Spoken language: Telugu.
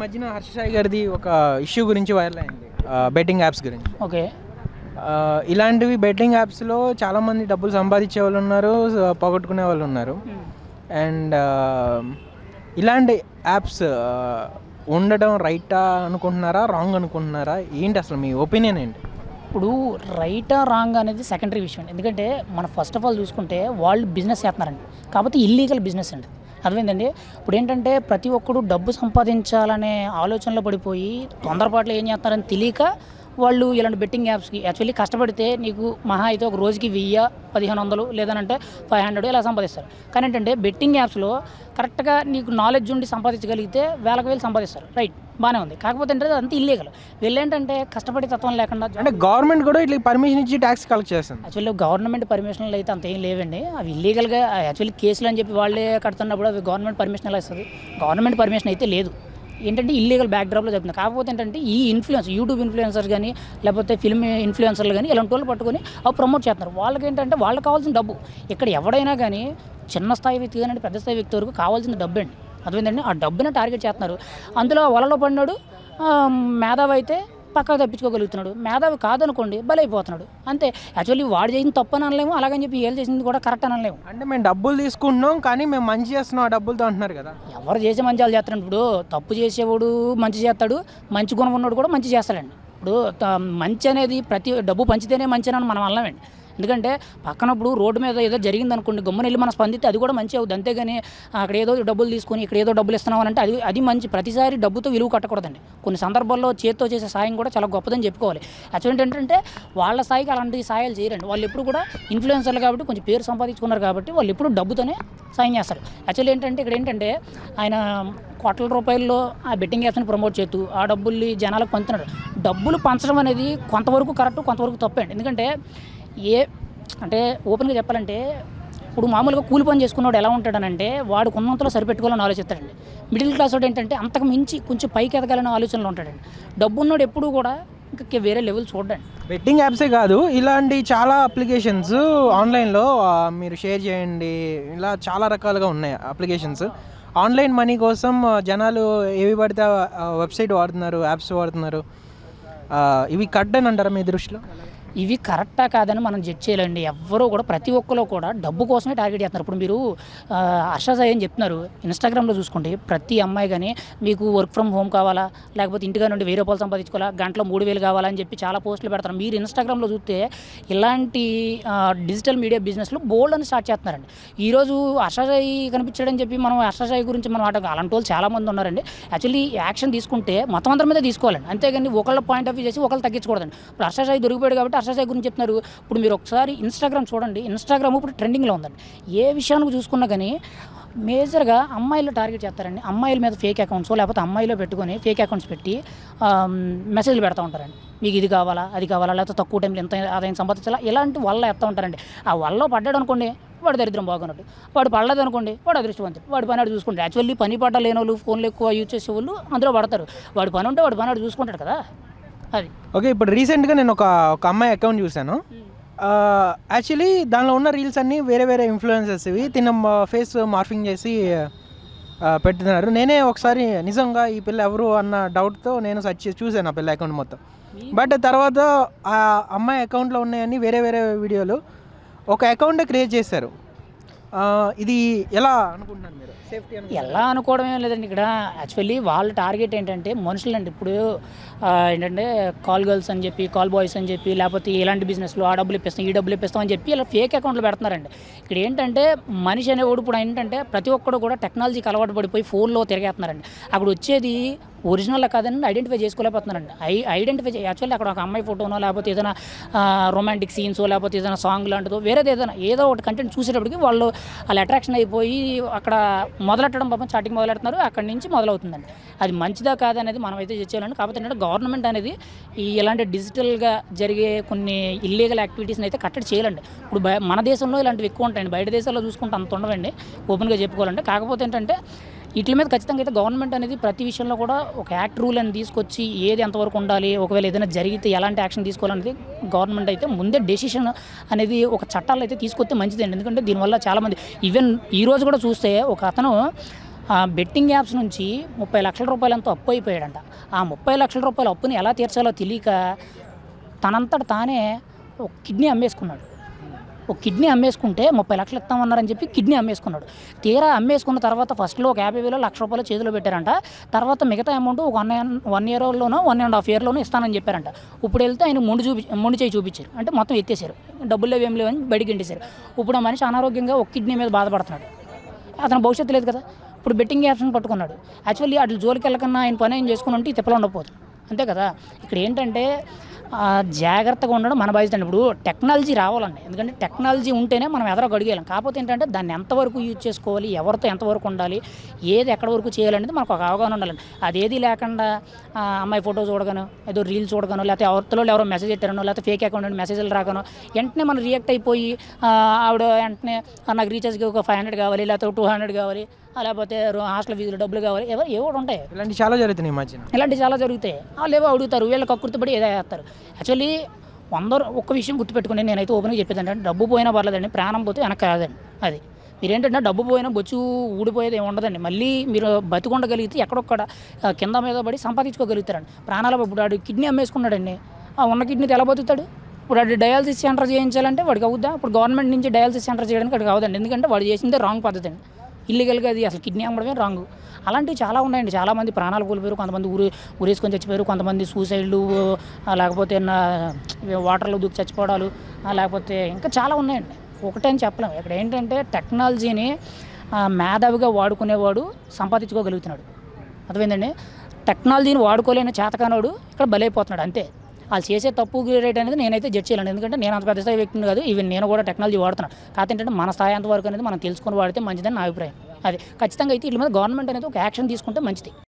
మధ్యన హర్ష సాయి గారిది ఒక ఇష్యూ గురించి వైరల్ అయింది బెట్టింగ్ యాప్స్ గురించి ఓకే ఆ, ఇలాంటివి బెట్టింగ్ యాప్స్లో చాలామంది డబ్బులు సంపాదించే వాళ్ళు ఉన్నారు స- పోగొట్టుకునే వాళ్ళు ఉన్నారు అండ్ ఇలాంటి యాప్స్ ఉండడం రైటా అనుకుంటున్నారా రాంగ్ అనుకుంటున్నారా ఏంటి అసలు మీ ఒపీనియన్ ఏంటి ఇప్పుడు రైటా రాంగ్ అనేది సెకండరీ విషయం ఎందుకంటే మనం ఫస్ట్ ఆఫ్ ఆల్ చూసుకుంటే వాళ్ళు బిజినెస్ చేస్తున్నారండి కాకపోతే ఇల్లీగల్ బిజినెస్ అండి అర్థమైందండి ఇప్పుడు ఏంటంటే ప్రతి ఒక్కడు డబ్బు సంపాదించాలనే ఆలోచనలో పడిపోయి తొందరపాట్లు ఏం చేస్తున్నారని తెలియక వాళ్ళు ఇలాంటి బెట్టింగ్ యాప్స్కి యాక్చువల్లీ కష్టపడితే నీకు మహా అయితే ఒక రోజుకి వెయ్యి పదిహేను వందలు లేదనంటే ఫైవ్ హండ్రెడ్ ఇలా సంపాదిస్తారు కానీ ఏంటంటే బెట్టింగ్ యాప్స్లో కరెక్ట్గా నీకు నాలెడ్జ్ ఉండి సంపాదించగలిగితే వేలకు వేలు సంపాదిస్తారు రైట్ బాగానే ఉంది కాకపోతే ఏంటంటే అంత ఇల్లీగల్ వీళ్ళేంటంటే కష్టపడి తత్వం లేకుండా అంటే గవర్నమెంట్ కూడా ఇట్లా పర్మిషన్ ఇచ్చి ట్యాక్స్ కలెక్ట్ చేస్తుంది యాక్చువల్లీ గవర్నమెంట్ పర్మిషన్లు అయితే అంత ఏం లేవండి అవి ఇల్లీగల్గా యాక్చువల్లీ కేసులు అని చెప్పి వాళ్ళే కడుతున్నప్పుడు అవి గవర్నమెంట్ పర్మిషన్ ఎలా ఇస్తుంది గవర్నమెంట్ పర్మిషన్ అయితే లేదు ఏంటంటే ఇల్లీగల్ బ్యాక్ డ్రాప్లో చెప్తుంది కాకపోతే ఏంటంటే ఈ ఇన్ఫ్లుయెన్స్ యూట్యూబ్ ఇన్ఫ్లుయెన్సర్స్ కానీ లేకపోతే ఫిల్మ్ ఇన్ఫ్లుయెన్సర్లు కానీ ఇలాంటి వాళ్ళు పట్టుకొని అవి ప్రమోట్ చేస్తున్నారు వాళ్ళకి ఏంటంటే వాళ్ళకి కావాల్సిన డబ్బు ఇక్కడ ఎవడైనా కానీ చిన్న స్థాయి వ్యక్తి కానీ పెద్ద స్థాయి వ్యక్తి వరకు కావాల్సిన డబ్బు అండి అర్థమైందండి ఆ డబ్బుని టార్గెట్ చేస్తున్నారు అందులో వలలో పడినాడు ఆ, మేధావి అయితే పక్కకు తప్పించుకోగలుగుతున్నాడు మేధావి కాదనుకోండి బలైపోతున్నాడు అంతే యాక్చువల్లీ వాడు చేసిన తప్పు అని అనలేము అలాగని చెప్పి ఏళ్ళు చేసింది కూడా కరెక్ట్ అని అనలేము అంటే మేము డబ్బులు తీసుకుంటున్నాం కానీ మేము మంచి చేస్తున్నాం ఆ డబ్బులతో అంటున్నారు కదా ఎవరు చేసే మంచి వాళ్ళు చేస్తాడు ఇప్పుడు తప్పు చేసేవాడు మంచి చేస్తాడు మంచి గుణం ఉన్నవాడు కూడా మంచి చేస్తాడండి ఇప్పుడు త- మంచి అనేది ప్రతి డబ్బు పంచితేనే మంచి అని మనం అనలేమండి ఎందుకంటే పక్కనప్పుడు రోడ్డు మీద ఏదో జరిగింది అనుకోండి గమ్మున వెళ్ళి మనం స్పందిస్తే అది కూడా మంచి అవుతుంది అంతేగాని అక్కడ ఏదో డబ్బులు తీసుకొని ఇక్కడ ఏదో డబ్బులు ఇస్తున్నాం అని అంటే అది అది మంచి ప్రతిసారి డబ్బుతో విలువ కట్టకూడదండి కొన్ని సందర్భాల్లో చేతితో చేసే సాయం కూడా చాలా గొప్పదని చెప్పుకోవాలి యాక్చువల్ ఏంటంటే వాళ్ళ స్థాయికి అలాంటి సాయాలు చేయరండి వాళ్ళు ఎప్పుడు కూడా ఇన్ఫ్లుయెన్సర్లు కాబట్టి కొంచెం పేరు సంపాదించుకున్నారు కాబట్టి వాళ్ళు ఎప్పుడు డబ్బుతోనే సాయం చేస్తారు యాక్చువల్లీ ఏంటంటే ఇక్కడ ఏంటంటే ఆయన కోట్ల రూపాయల్లో ఆ బెట్టింగ్ యాప్స్ని ప్రమోట్ చేస్తూ ఆ డబ్బుల్ని జనాలకు పంచుతున్నాడు డబ్బులు పంచడం అనేది కొంతవరకు కరెక్ట్ కొంతవరకు తప్పండి ఎందుకంటే ఏ అంటే ఓపెన్గా చెప్పాలంటే ఇప్పుడు మామూలుగా కూలి పని చేసుకున్నాడు ఎలా ఉంటాడనంటే వాడు కొన్నంతలో సరిపెట్టుకోవాలని ఆలోచిస్తాడండి మిడిల్ క్లాస్ వాడు ఏంటంటే అంతకు మించి కొంచెం పైకి ఎదగాలనే ఆలోచనలో ఉంటాడండి డబ్బు ఉన్నాడు ఎప్పుడూ కూడా ఇంకా వేరే లెవెల్ చూడండి బెట్టింగ్ యాప్సే కాదు ఇలాంటి చాలా అప్లికేషన్స్ ఆన్లైన్లో ఆ, మీరు షేర్ చేయండి ఇలా చాలా రకాలుగా ఉన్నాయి అప్లికేషన్స్ ఆన్లైన్ మనీ కోసం ఆ, జనాలు ఏవి పడితే ఆ వెబ్సైట్ వాడుతున్నారు యాప్స్ వాడుతున్నారు ఆ, ఇవి కట్ అని అంటారా మీ దృష్టిలో ఇవి కరెక్టా కాదని మనం జడ్జ్ చేయాలండి ఎవ్వరూ కూడా ప్రతి ఒక్కరు కూడా డబ్బు కోసమే టార్గెట్ చేస్తున్నారు ఇప్పుడు మీరు ఆ, హర్ష సాయి అని చెప్తున్నారు ఇన్స్టాగ్రామ్లో చూసుకోండి ప్రతి అమ్మాయి కానీ మీకు వర్క్ ఫ్రమ్ హోమ్ కావాలా లేకపోతే ఇంటిగా నుండి వెయ్యి రూపాయలు సంపాదించుకోవాలా గంటలో మూడు వేలు కావాలని చెప్పి చాలా పోస్టులు పెడతారు మీరు ఇన్స్టాగ్రామ్లో చూస్తే ఇలాంటి ఆ, డిజిటల్ మీడియా బిజినెస్లో బోల్డ్ అని స్టార్ట్ చేస్తున్నారండి ఈరోజు హర్ష సాయి కనిపించాడని చెప్పి మనం హర్ష సాయి గురించి మనం మాట అలాంటి వాళ్ళు చాలామంది ఉన్నారండి యాక్చువల్లీ యాక్షన్ తీసుకుంటే మొత్తం అందరి మీద తీసుకోవాలండి అంతేగాని ఒకళ్ళ పాయింట్ ఆఫ్ వ్యూ చేసి ఒకళ్ళు తగ్గించకూడదండి ఇప్పుడు హర్ష సాయి దొరికిపోయాడు కాబట్టి హర్ష సాయి గురించి చెప్తున్నారు ఇప్పుడు మీరు ఒకసారి ఇన్స్టాగ్రామ్ చూడండి ఇన్స్టాగ్రామ్ ఇప్పుడు ట్రెండింగ్లో ఉందండి ఏ విషయానికి చూసుకున్నా కానీ మేజర్గా అమ్మాయిలు టార్గెట్ చేస్తారండి అమ్మాయిల మీద ఫేక్ అకౌంట్స్ లేకపోతే అమ్మాయిలో పెట్టుకొని ఫేక్ అకౌంట్స్ పెట్టి ఆమ్, మెసేజ్లు పెడతా ఉంటారండి మీకు ఇది కావాలా అది కావాలా లేకపోతే తక్కువ టైంలో ఎంత ఆదాయం సంపాదించాలా ఇలాంటి వల్ల ఎత్తా ఉంటారండి ఆ వల్ల పడ్డాడు అనుకోండి వాడు దరిద్రం బాగున్నట్టు వాడు పడలేదు అనుకోండి వాడు అదృష్టవంతుడు వాడి పని వాడు చూసుకుంటాడు యాక్చువల్లీ పని పడ్డ లేని వాళ్ళు ఫోన్లు ఎక్కువ యూజ్ చేసే వాళ్ళు అందులో పడతారు వాడి పని ఉంటే వాడి పని వాడు చూసుకుంటాడు కదా అది ఓకే ఇప్పుడు రీసెంట్గా నేను ఒక ఒక అమ్మాయి అకౌంట్ చూశాను యాక్చువల్లీ దానిలో ఉన్న రీల్స్ అన్నీ వేరే వేరే ఇన్ఫ్లుయెన్సెస్ ఇవి తిన్న ఫేస్ మార్ఫింగ్ చేసి ఆ, పెడుతున్నారు నేనే ఒకసారి నిజంగా ఈ పిల్ల ఎవరు అన్న డౌట్తో నేను సెర్చ్ చేసి చూశాను ఆ పిల్ల అకౌంట్ మొత్తం బట్ తర్వాత ఆ అమ్మాయి అకౌంట్లో ఉన్నాయన్నీ వేరే వేరే వీడియోలు ఒక అకౌంట్ క్రియేట్ చేశారు ఆ, ఇది ఎలా అనుకుంటున్నారు మీరు సేఫ్టీ ఎలా అనుకోవడం ఏం లేదండి ఇక్కడ యాక్చువల్లీ వాళ్ళ టార్గెట్ ఏంటంటే మనుషులు అండి ఇప్పుడు ఆ, ఏంటంటే కాల్ గర్ల్స్ అని చెప్పి కాల్ బాయ్స్ అని చెప్పి లేకపోతే ఇలాంటి బిజినెస్లో ఆ డబ్బులు ఇప్పిస్తాం ఈ డబ్బులు ఇప్పిస్తాం అని చెప్పి ఇలా ఫేక్ అకౌంట్లు పెడుతున్నారండి ఇక్కడ ఏంటంటే మనిషి అనేవాడు ఇప్పుడు ఏంటంటే ప్రతి ఒక్కడు కూడా టెక్నాలజీకి అలవాటు పడిపోయి ఫోన్లో తిరిగేస్తున్నారండి అక్కడ వచ్చేది ఒరిజినల్ కాదని ఐడెంటిఫై చేసుకోలేకపోతున్నారండి ఐ ఐడెంటిఫై యాక్చువల్లీ అక్కడ ఒక అమ్మాయి ఫోటోనో లేకపోతే ఏదైనా రొమాంటిక్ సీన్సో లేకపోతే ఏదైనా సాంగ్ లాంటిదో వేరేది ఏదైనా ఏదో ఒకటి కంటెంట్ చూసేటప్పటికి వాళ్ళు వాళ్ళు అట్రాక్షన్ అయిపోయి అక్కడ మొదలెట్టడం పాపం స్టార్టింగ్ మొదలెడుతున్నారు అక్కడి నుంచి మొదలవుతుందండి అది మంచిదా కాదనేది మనం అయితే చేయాలండి కాకపోతే ఏంటంటే గవర్నమెంట్ అనేది ఈ ఇలాంటి డిజిటల్గా జరిగే కొన్ని ఇల్లీగల్ యాక్టివిటీస్ని అయితే కట్టడి చేయాలండి ఇప్పుడు బయ- మన దేశంలో ఇలాంటివి ఎక్కువ ఉంటాయండి బయట దేశాల్లో చూసుకుంటే అంత ఉండవండి ఓపెన్గా చెప్పుకోవాలంటే కాకపోతే ఏంటంటే వీటి మీద ఖచ్చితంగా అయితే గవర్నమెంట్ అనేది ప్రతి విషయంలో కూడా ఒక యాక్ట్ రూల్ అని తీసుకొచ్చి ఏది ఎంతవరకు ఉండాలి ఒకవేళ ఏదైనా జరిగితే ఎలాంటి యాక్షన్ తీసుకోవాలనేది గవర్నమెంట్ అయితే ముందే డెసిషన్ అనేది ఒక చట్టాలు అయితే తీసుకొస్తే మంచిదండి ఎందుకంటే దీనివల్ల చాలామంది ఈవెన్ ఈ రోజు కూడా చూస్తే ఒక అతను ఆ బెట్టింగ్ యాప్స్ నుంచి ముప్పై లక్షల రూపాయలంతా అప్పు అయిపోయాడంట ఆ ముప్పై లక్షల రూపాయల అప్పుని ఎలా తీర్చాలో తెలియక తనంతట తానే ఒక కిడ్నీ అమ్మేసుకున్నాడు ఒక కిడ్నీ అమ్మేసుకుంటే ముప్పై లక్షలు ఇస్తామన్నారని చెప్పి కిడ్నీ అమ్మేసుకున్నాడు తీరా అమ్మేసుకున్న తర్వాత ఫస్ట్లో ఒక యాభై వేలు లక్ష రూపాయలు చేతిలో పెట్టారంట తర్వాత మిగతా అమౌంట్ ఒక వన్ వన్ ఇయర్లోనో వన్ అండ్ హాఫ్ ఇయర్లోనో ఇస్తానని చెప్పారంట ఇప్పుడు వెళ్తే ఆయన మొండి చూపి మొండి చేయి చూపించారు అంటే మొత్తం ఎత్తేసారు డబ్బులు లేవు ఏం లేవు అని బయటికి ఇంటేశారు ఇప్పుడు ఆ మనిషి అనారోగ్యంగా ఒక కిడ్నీ మీద బాధపడుతున్నాడు అతను భవిష్యత్తు లేదు కదా ఇప్పుడు బెట్టింగ్ యాప్స్ని పట్టుకున్నాడు యాక్చువల్లీ అట్లా జోలికి వెళ్ళకన్నా ఆయన పని ఏం చేసుకుని ఉంటే ఈ తిప్పలు ఉండకపోదు అంతే కదా ఇక్కడ ఏంటంటే ఆ, జాగ్రత్తగా ఉండడం మన బాధ్యత అండి ఇప్పుడు టెక్నాలజీ రావాలండి ఎందుకంటే టెక్నాలజీ ఉంటేనే మనం ఎదరో అడిగేయాలి కాకపోతే ఏంటంటే దాన్ని ఎంతవరకు యూజ్ చేసుకోవాలి ఎవరితో ఎంతవరకు ఉండాలి ఏది ఎక్కడ వరకు చేయాలనేది మనకు ఒక అవగాహన ఉండాలండి అదేది లేకుండా ఆ, అమ్మాయి ఫోటో చూడగాను ఏదో రీల్ చూడగాను లేకపోతే ఎవరితో ఎవరో మెసేజ్ పెట్టారనో లేకపోతే ఫేక్ అకౌంట్ నుండి మెసేజ్లు రాగానో వెంటనే మనం రియాక్ట్ అయిపోయి ఆ, ఆవిడ వెంటనే "ఆ, నాకు రీఛార్జ్కి ఒక ఫైవ్ హండ్రెడ్ కావాలి లేకపోతే టూ హండ్రెడ్ కావాలి ఆ, లేకపోతే రో- హాస్టల్ ఫీజులు డబ్బులు కావాలి ఎవరు ఏవో ఒకటి ఉంటాయి ఇలాంటి చాలా జరుగుతున్నాయి ఈ మధ్యన ఇలాంటివి చాలా జరుగుతాయి వాళ్ళు ఏవో అడుగుతారు వీళ్ళకి కక్కుర్తిపడి ఏదో చేస్తారు యాక్చువల్లీ అందరూ ఒక్క విషయం గుర్తుపెట్టుకుని నేనైతే ఓపెన్గా చెప్పేది అంటే డబ్బు పోయినా పర్లేదండి ప్రాణం పోతే వెనక్కి రాదండి అది మీరేంటంటే డబ్బు పోయినా బొచ్చు ఊడిపోయేది ఏమి ఉండదండి మళ్ళీ మీరు బతికొండగలిగితే ఎక్కడొక్కడ ఆ, కింద మీద పడి సంపాదించుకోగలుగుతారండి ప్రాణాల ఇప్పుడు వాడు కిడ్నీ అమ్మేసుకున్నాడండి ఆ ఉన్న కిడ్నీతో ఎలా బతుకుతాడు ఇప్పుడు వాడు డయాలసిస్ సెంటర్ చేయించాలంటే వాడికి అవుద్దా ఇప్పుడు గవర్నమెంట్ నుంచి డయాలసిస్ సెంటర్ చేయడానికి వాడికి అవదండి ఎందుకంటే వాడు చేసిందే రాంగ్ పద్ధతి అండి ఇల్లీగల్గా అది అసలు కిడ్నీ అమ్మడమే రాంగ్ అలాంటివి చాలా ఉన్నాయండి చాలామంది ప్రాణాలు కోల్పోయారు కొంతమంది ఊరి ఊరేసుకొని చచ్చిపోయారు కొంతమంది సూసైడ్లు ఆ, లేకపోతే నా వాటర్లో దూకి చచ్చిపోవడాలు ఆ, లేకపోతే ఇంకా చాలా ఉన్నాయండి ఒకటే అని చెప్పలేము ఇక్కడ ఏంటంటే టెక్నాలజీని ఆ, మేధావిగా వాడుకునేవాడు సంపాదించుకోగలుగుతున్నాడు అర్థమైందండి టెక్నాలజీని వాడుకోలేని చేతకానోడు ఇక్కడ బలైపోతున్నాడు అంతే వాళ్ళు చేసే తప్పు రేట్ అనేది నేనైతే జడ్జ్ చేయలేను ఎందుకంటే నేను అంత పెద్ద స్థాయి వ్యక్తిని కాదు ఈవెన్ నేను కూడా టెక్నాలజీ వాడుతున్నాను కాకపోతే ఏంటంటే మన స్థాయి అంతవరకు అనేది మనం తెలుసుకొని వాడితే మంచిదని నా అభిప్రాయం అది ఖచ్చితంగా అయితే వీళ్ళ మీద గవర్నమెంట్ అనేది ఒక యాక్షన్ తీసుకుంటే మంచిది